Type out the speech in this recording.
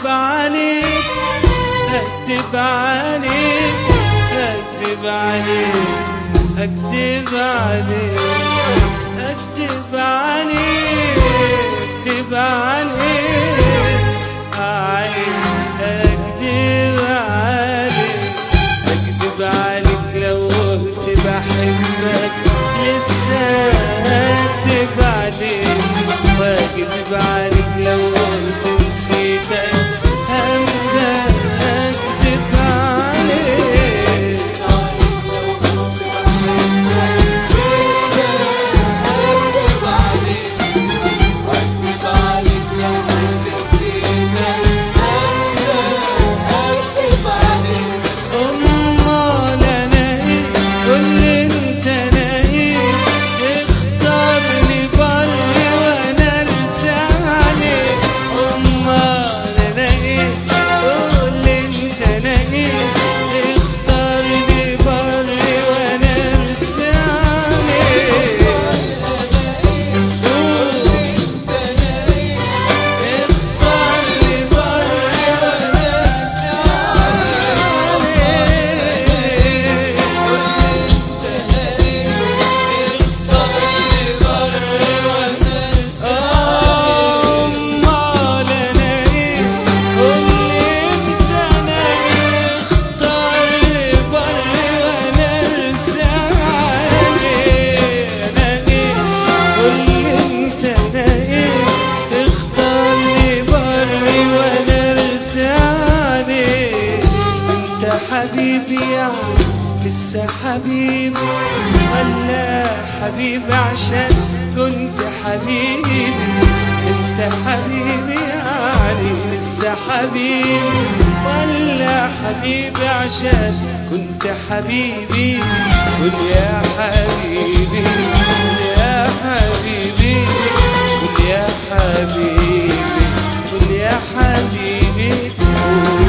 عليك اكدب عليك اكدب عليك اكدب عليك اكدب عليك اكدب عليك عليك اكدب عليك اكدب عليك لو قلت بحبك لسه اكدب عليك واكدب عليك لو قلت نسيتك همسة اكدب عليك امال انا ايه قول انت انا ايه اختارني بر وانا ارسى عليك امال انا ايه قول انت انا ايه اختارني بر وانا ارسى عليك اختارني بر وانا ارسى حبيبي يعني لسه حبيبي ولا حبيبي عشان كنت حبيبي انت حبيبي يعني لسه حبيبي ولا حبيبي عشان كنت حبيبي قول يا حبيبي قول يا حبيبي قول يا حبيبي قول يا حبيبي قول